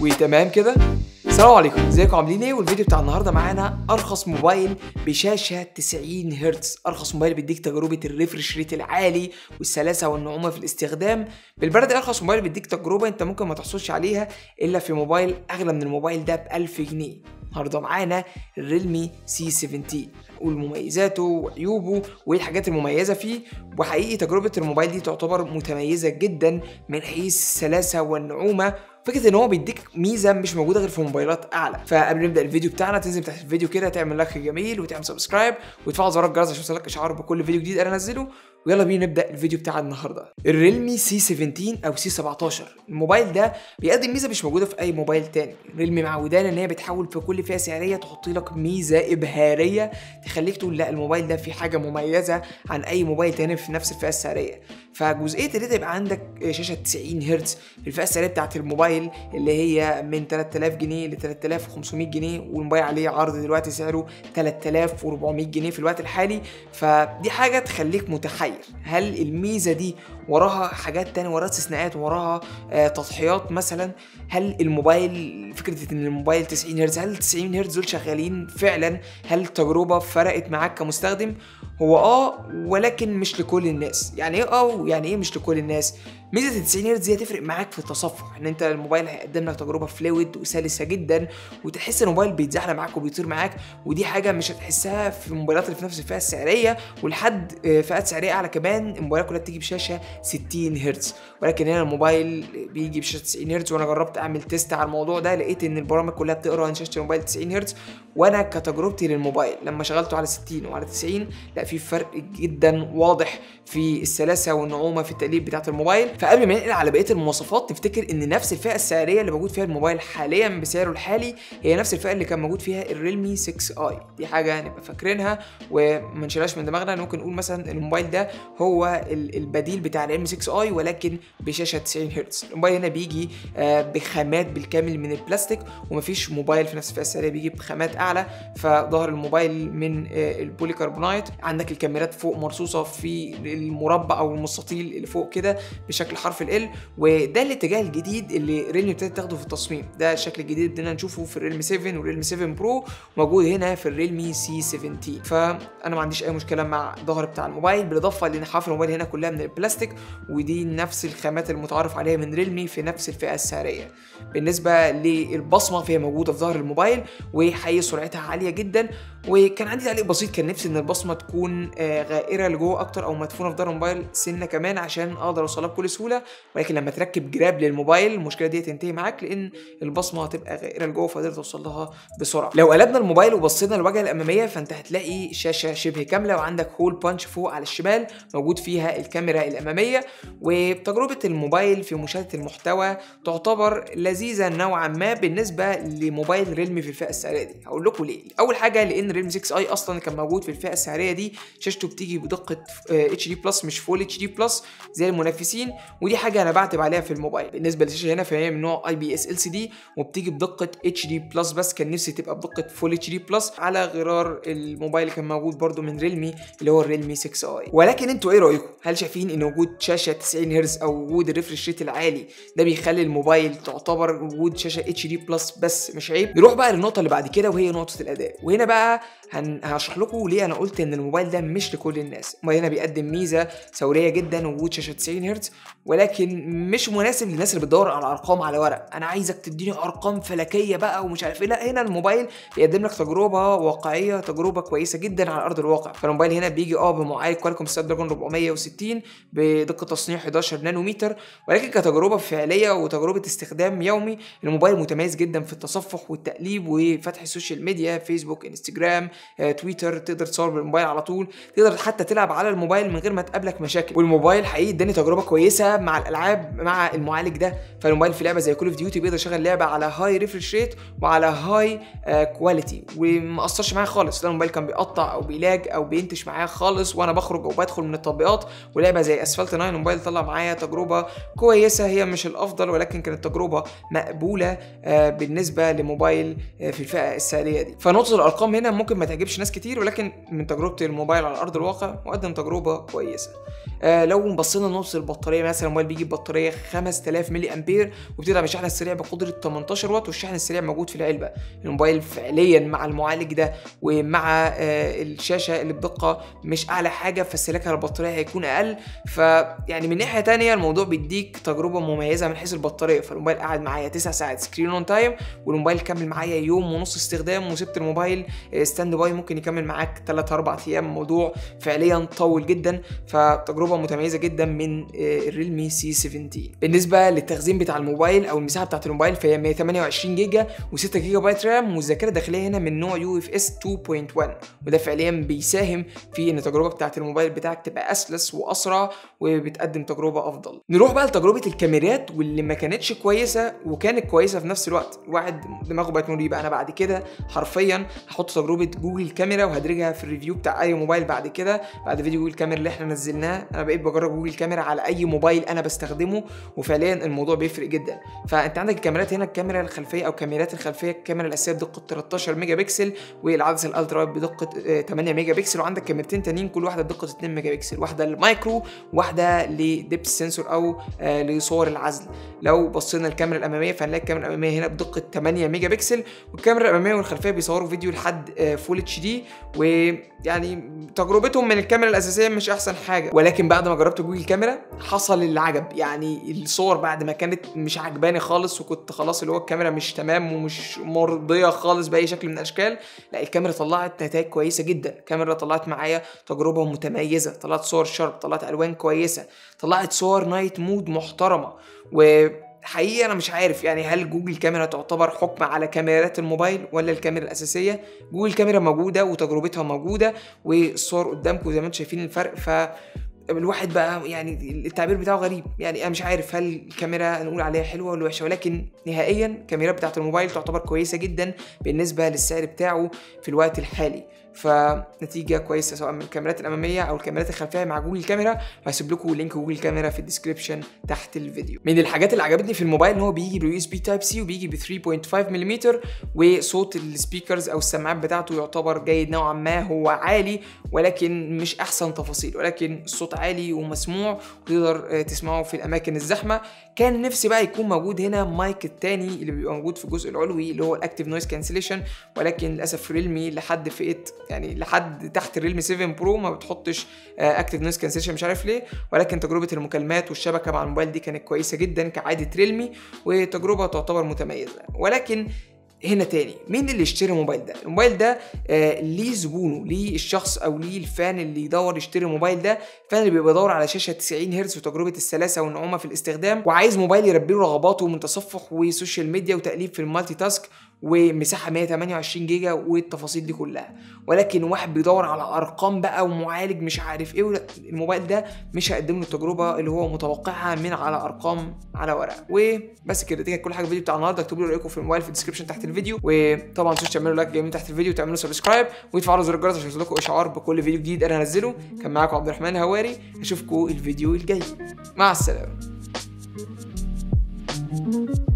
وتمام كده السلام عليكم ازيكم عاملين ايه والفيديو بتاع النهارده معانا ارخص موبايل بشاشه 90 هرتز ارخص موبايل بيديك تجربه الريفرش ريت العالي والسلاسه والنعومه في الاستخدام بالبلد ارخص موبايل بيديك تجربه انت ممكن ما تحصلش عليها الا في موبايل اغلى من الموبايل ده ب 1000 جنيه النهارده معانا الريلمي سي 17 والمميزاته وعيوبه وايه الحاجات المميزه فيه وحقيقي تجربه الموبايل دي تعتبر متميزه جدا من حيث السلاسه والنعومه فكره ان هو بيديك ميزه مش موجوده غير في موبايلات اعلى فقبل ما نبدا الفيديو بتاعنا تنزل تحت الفيديو كده تعمل لايك جميل وتعمل سبسكرايب وتفعل زر الجرس عشان يوصلك اشعار بكل فيديو جديد انا انزله ويلا بينا نبدا الفيديو بتاع النهارده الريلمي سي 17 او سي 17 الموبايل ده بيقدم ميزه مش موجوده في اي موبايل تاني ريلمي معودانا ان هي بتحاول في كل فئه سعريه تحط لك ميزه ابهاريه تخليك تقول لا الموبايل ده فيه حاجه مميزه عن اي موبايل تاني في نفس الفئه السعريه فجزئيه ان انت يبقى عندك شاشه 90 هرتز في الفئه السعريه بتاعت الموبايل اللي هي من 3000 جنيه ل 3500 جنيه والموبايل عليه عرض دلوقتي سعره 3400 جنيه في الوقت الحالي فدي حاجه تخليك متحير هل الميزه دي وراها حاجات تانية وراها استثناءات وراها آه تضحيات مثلا هل الموبايل فكره ان الموبايل 90 هرتز هل 90 هرتز دول شغالين فعلا هل التجربه فرقت معاك كمستخدم هو اه ولكن مش لكل الناس يعني ايه اه ويعني ايه مش لكل الناس ميزه ال 90 هرتز دي هتفرق معاك في التصفح ان انت الموبايل هيقدم لك تجربه فلويد وسلسه جدا وتحس ان الموبايل بيتزحلق معاك وبيطير معاك ودي حاجه مش هتحسها في الموبايلات اللي في نفس الفئه السعريه ولحد فئات سعريه اعلى كمان الموبايلات كلها بتيجي بشاشه 60 هرتز ولكن هنا الموبايل بيجي بشاشه 90 هرتز وانا جربت اعمل تيست على الموضوع ده لقيت ان البرامج كلها بتقرا عن شاشه الموبايل 90 هرتز وانا كتجربتي للموبايل لما شغلته على 60 وعلى 90 لا في فرق جدا واضح في السلاسه والنعومه في التقليب بتاعه الموبايل فقبل ما ننقل على بقيه المواصفات نفتكر ان نفس الفئه السعريه اللي موجود فيها الموبايل حاليا بسعره الحالي هي نفس الفئه اللي كان موجود فيها الريلمي 6 اي دي حاجه نبقى فاكرينها وما نشيلهاش من دماغنا ممكن نقول مثلا الموبايل ده هو البديل بتاع الريلمي 6 اي ولكن بشاشه 90 هرتز الموبايل هنا بيجي بخامات بالكامل من البلاستيك ومفيش موبايل في نفس الفئه السعريه بيجي بخامات اعلى فظهر الموبايل من البوليكربونايت عندك الكاميرات فوق مرصوصه في المربع او المستطيل اللي فوق كده بشكل حرف ال وده الاتجاه الجديد اللي ريلمي ابتدت تاخده في التصميم ده الشكل الجديد بدنا نشوفه في الريلمي 7 والريلمي 7 برو موجود هنا في الريلمي سي 17 فانا ما عنديش اي مشكله مع الظهر بتاع الموبايل بالاضافه لان حافظ الموبايل هنا كلها من البلاستيك ودي نفس الخامات المتعارف عليها من ريلمي في نفس الفئه السعريه بالنسبه للبصمه فهي موجوده في ظهر الموبايل وحقيقي سرعتها عاليه جدا وكان عندي تعليق بسيط كان نفسي ان البصمه تكون غائره لجوه اكتر او مدفونه في ظهر الموبايل سنه كمان عشان اقدر اوصلها بكل سهوله ولكن لما تركب جراب للموبايل المشكله دي تنتهي معاك لان البصمه هتبقى غائره لجوه فقدرت توصل لها بسرعه لو قلبنا الموبايل وبصينا للواجهه الاماميه فانت هتلاقي شاشه شبه كامله وعندك هول بانش فوق على الشمال موجود فيها الكاميرا الاماميه وتجربه الموبايل في مشاهده المحتوى تعتبر لذيذه نوعا ما بالنسبه لموبايل ريلمي في الفئه السعريه دي هقول لكم ليه اول حاجه لان ريلمي 6 اي اصلا كان موجود في الفئه السعريه دي شاشته بتيجي بدقه اتش دي بلس مش فول اتش دي بلس زي المنافسين ودي حاجه انا بعتب عليها في الموبايل بالنسبه للشاشه هنا فهي من نوع اي بي اس ال سي دي وبتيجي بدقه اتش دي بلس بس كان نفسي تبقى بدقه فول اتش دي بلس على غرار الموبايل اللي كان موجود برده من ريلمي اللي هو الريلمي 6 اي ولكن انتوا ايه رايكم هل شايفين ان وجود شاشه 90 هرتز او وجود الريفرش ريت العالي ده بيخلي الموبايل تعتبر وجود شاشه اتش دي بلس بس مش عيب نروح بقى للنقطه اللي بعد كده وهي نقطه الاداء وهنا بقى هن... هشرح لكم ليه انا قلت ان الموبايل ده مش لكل الناس الموبايل هنا بيقدم ميزه ثوريه جدا وجود شاشه 90 هرتز ولكن مش مناسب للناس اللي بتدور على ارقام على ورق انا عايزك تديني ارقام فلكيه بقى ومش عارف ايه لا هنا الموبايل بيقدم لك تجربه واقعيه تجربه كويسه جدا على ارض الواقع فالموبايل هنا بيجي اه بمعالج كوالكوم سناب دراجون 460 بدقه تصنيع 11 نانومتر ولكن كتجربه فعليه وتجربه استخدام يومي الموبايل متميز جدا في التصفح والتقليب وفتح السوشيال ميديا فيسبوك انستجرام آه، تويتر تقدر تصور بالموبايل على طول تقدر حتى تلعب على الموبايل من غير ما تقابلك مشاكل والموبايل حقيقي اداني تجربه كويسه مع الالعاب مع المعالج ده فالموبايل في لعبه زي كول اوف ديوتي بيقدر يشغل لعبه على هاي ريفرش ريت وعلى هاي كواليتي وما اثرش معايا خالص لا الموبايل كان بيقطع او بيلاج او بينتش معايا خالص وانا بخرج او بدخل من التطبيقات ولعبه زي اسفلت 9 الموبايل طلع معايا تجربه كويسه هي مش الافضل ولكن كانت تجربه مقبوله آه، بالنسبه لموبايل آه، في الفئه السعريه دي فنقطه الارقام هنا ممكن ما تعجبش ناس كتير ولكن من تجربه الموبايل على ارض الواقع مقدم تجربه كويسه آه، لو بصينا لنقطه البطاريه مثلا مثلا الموبايل بيجي ببطاريه 5000 ملي امبير وبتدعم الشحن السريع بقدره 18 واط والشحن السريع موجود في العلبه الموبايل فعليا مع المعالج ده ومع آه، الشاشه اللي بدقه مش اعلى حاجه فاستهلاكها للبطاريه هيكون اقل فيعني من ناحيه تانية الموضوع بيديك تجربه مميزه من حيث البطاريه فالموبايل قعد معايا 9 ساعات سكرين اون تايم والموبايل كمل معايا يوم ونص استخدام وسبت الموبايل ستاند باي ممكن يكمل معاك 3 4 ايام الموضوع فعليا طول جدا فتجربه متميزه جدا من آه، الريلمي سي 17 بالنسبه للتخزين بتاع الموبايل او المساحه بتاعت الموبايل فهي 128 جيجا و6 جيجا بايت رام والذاكره الداخليه هنا من نوع يو اف اس 2.1 وده فعليا بيساهم في ان التجربه بتاعت الموبايل بتاعك تبقى اسلس واسرع وبتقدم تجربه افضل نروح بقى لتجربه الكاميرات واللي ما كانتش كويسه وكانت كويسه في نفس الوقت الواحد دماغه بقت مريبه انا بعد كده حرفيا هحط تجربه جوجل كاميرا وهدرجها في الريفيو بتاع اي موبايل بعد كده بعد فيديو جوجل كاميرا اللي احنا نزلناه انا بقيت بجرب جوجل كاميرا على اي موبايل انا بستخدمه وفعليا الموضوع بيفرق جدا فانت عندك الكاميرات هنا الكاميرا الخلفيه او كاميرات الخلفيه الكاميرا الاساسيه بدقه 13 ميجا بكسل والعدسه الالترا وايد بدقه آه، 8 ميجا بكسل وعندك كاميرتين تانيين كل واحده بدقه 2 ميجا بكسل واحده للمايكرو واحده لديبس سنسور او آه، لصور العزل لو بصينا الكاميرا الاماميه فهنلاقي الكاميرا الاماميه هنا بدقه 8 ميجا بكسل والكاميرا الاماميه والخلفيه بيصوروا فيديو لحد فول اتش دي ويعني تجربتهم من الكاميرا الاساسيه مش احسن حاجه ولكن بعد ما جربت جوجل كاميرا حصل اللي عجب يعني الصور بعد ما كانت مش عجباني خالص وكنت خلاص اللي هو الكاميرا مش تمام ومش مرضيه خالص باي شكل من الاشكال لا الكاميرا طلعت نتائج كويسه جدا الكاميرا طلعت معايا تجربه متميزه طلعت صور شارب طلعت الوان كويسه طلعت صور نايت مود محترمه و حقيقي انا مش عارف يعني هل جوجل كاميرا تعتبر حكم على كاميرات الموبايل ولا الكاميرا الاساسيه جوجل كاميرا موجوده وتجربتها موجوده والصور قدامكم زي ما انتم شايفين الفرق ف الواحد بقى يعني التعبير بتاعه غريب يعني انا مش عارف هل الكاميرا نقول عليها حلوه ولا وحشه ولكن نهائيا الكاميرات بتاعت الموبايل تعتبر كويسه جدا بالنسبه للسعر بتاعه في الوقت الحالي فنتيجه كويسه سواء من الكاميرات الاماميه او الكاميرات الخلفيه مع جوجل كاميرا هسيب لكم لينك جوجل كاميرا في الديسكربشن تحت الفيديو من الحاجات اللي عجبتني في الموبايل ان هو بيجي باليو اس بي تايب سي وبيجي ب 3.5 ملم وصوت السبيكرز او السماعات بتاعته يعتبر جيد نوعا ما هو عالي ولكن مش احسن تفاصيل ولكن الصوت عالي ومسموع وتقدر آه، تسمعه في الاماكن الزحمه كان نفسي بقى يكون موجود هنا مايك التاني اللي بيبقى موجود في الجزء العلوي اللي هو الاكتيف نويز كانسليشن ولكن للاسف ريلمي لحد فئه يعني لحد تحت الريلمي 7 برو ما بتحطش اكتيف نويز كانسليشن مش عارف ليه ولكن تجربه المكالمات والشبكه مع الموبايل دي كانت كويسه جدا كعاده ريلمي وتجربه تعتبر متميزه ولكن هنا تاني مين اللي اشتري الموبايل ده الموبايل ده آه ليه زبونه ليه الشخص او ليه الفان اللي يدور يشتري الموبايل ده الفان اللي بيبقى يدور على شاشه 90 هرتز وتجربه السلاسه والنعومه في الاستخدام وعايز موبايل يربي له رغباته من تصفح وسوشيال ميديا وتقليب في المالتي تاسك ومساحه 128 جيجا والتفاصيل دي كلها ولكن واحد بيدور على ارقام بقى ومعالج مش عارف ايه ولا الموبايل ده مش هيقدم له التجربه اللي هو متوقعها من على ارقام على ورق وبس كده دي كانت كل حاجه في الفيديو بتاع النهارده اكتبوا لي رايكم في الموبايل في الديسكربشن تحت الفيديو وطبعا ما تنسوش تعملوا لايك جاي من تحت الفيديو وتعملوا سبسكرايب وتفعلوا زر الجرس عشان يوصلكم اشعار بكل فيديو جديد انا انزله كان معاكم عبد الرحمن هواري اشوفكم الفيديو الجاي مع السلامه